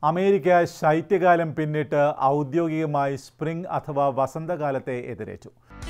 America ശൈത്യകാലം പിന്നിട്ട് ഔദ്യോഗികമായി സ്പ്രിംഗ് അഥവാ വസന്തകാലത്തെ എതിരേറ്റു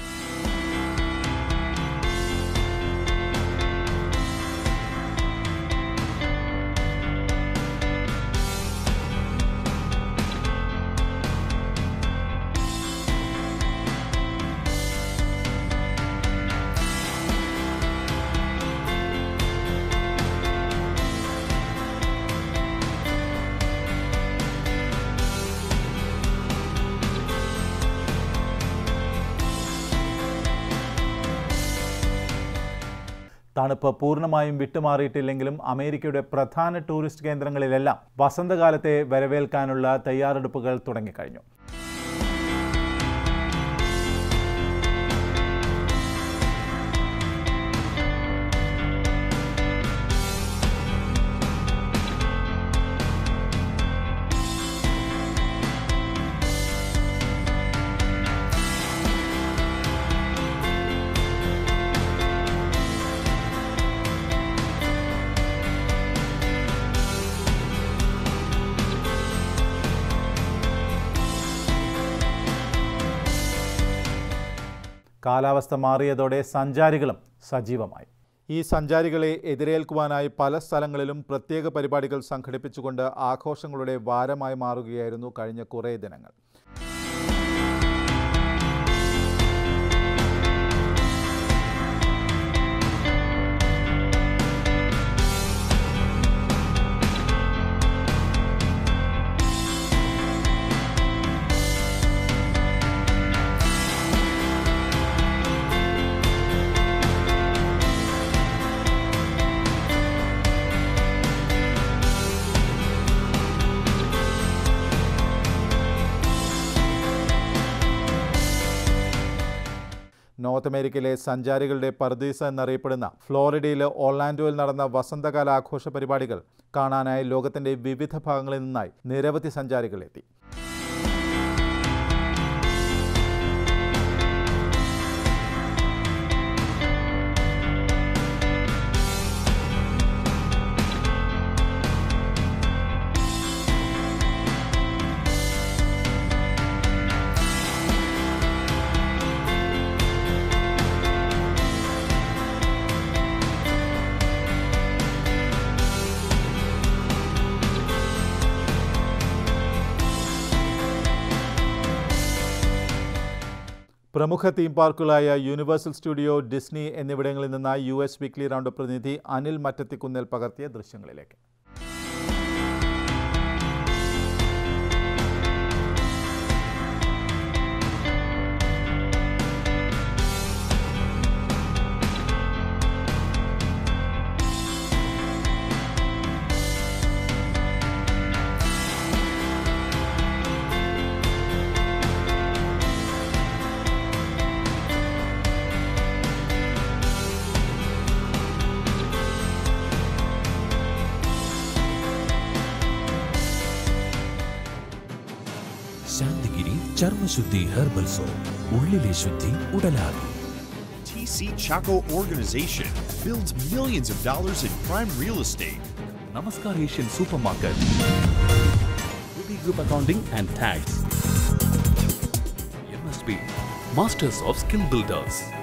തണുപ്പ് പൂർണ്ണമായും വിട്ടുമാറിയിട്ടില്ലെങ്കിലും അമേരിക്കയുടെ പ്രധാന ടൂറിസ്റ്റ് കേന്ദ്രങ്ങളിലെല്ലാം വസന്തകാലത്തെ വരവേൽക്കാനുള്ള തയ്യാറെടുപ്പുകൾ തുടങ്ങിക്കഴിഞ്ഞു കാലാവസ്ഥ മാറിയതോടെ സഞ്ചാരികളും സജീവമായി ഈ സഞ്ചാരികളെ എതിരേൽക്കുവാനായി പല സ്ഥലങ്ങളിലും പ്രത്യേക പരിപാടികൾ സംഘടിപ്പിച്ചുകൊണ്ട് ആഘോഷങ്ങളുടെ വാരമായി മാറുകയായിരുന്നു കഴിഞ്ഞ കുറേ ദിനങ്ങൾ നോർത്ത് അമേരിക്കയിലെ സഞ്ചാരികളുടെ പർദീസ എന്നറിയപ്പെടുന്ന ഫ്ലോറിഡയിലെ ഓർലാൻഡോയിൽ നടന്ന വസന്തകാല ആഘോഷ പരിപാടികൾ കാണാനായി ലോകത്തിന്റെ വിവിധ ഭാഗങ്ങളിൽ നിന്നായി നിരവധി സഞ്ചാരികൾ എത്തി പ്രമുഖ തീം പാർക്കുകളായ യൂണിവേഴ്സൽ സ്റ്റുഡിയോ ഡിസ്നി എന്നിവിടങ്ങളിൽ നിന്നായി യു എസ് വീക്ക്ലി റൗണ്ട് പ്രതിനിധി അനിൽ മറ്റത്തിക്കുന്നേൽ പകർത്തിയ ദൃശ്യങ്ങളിലേക്ക് ശാന്തിഗിരി ചർമ്മശുദ്ധി ഹെർബൽ സോപ്പ് ഉള്ളിലെ ശുദ്ധി ഉടലാകും TC Chaco organization builds millions of dollars in prime real estate. നമസ്കാർ Asian supermarket group accounting and tax M S P masters of skill builders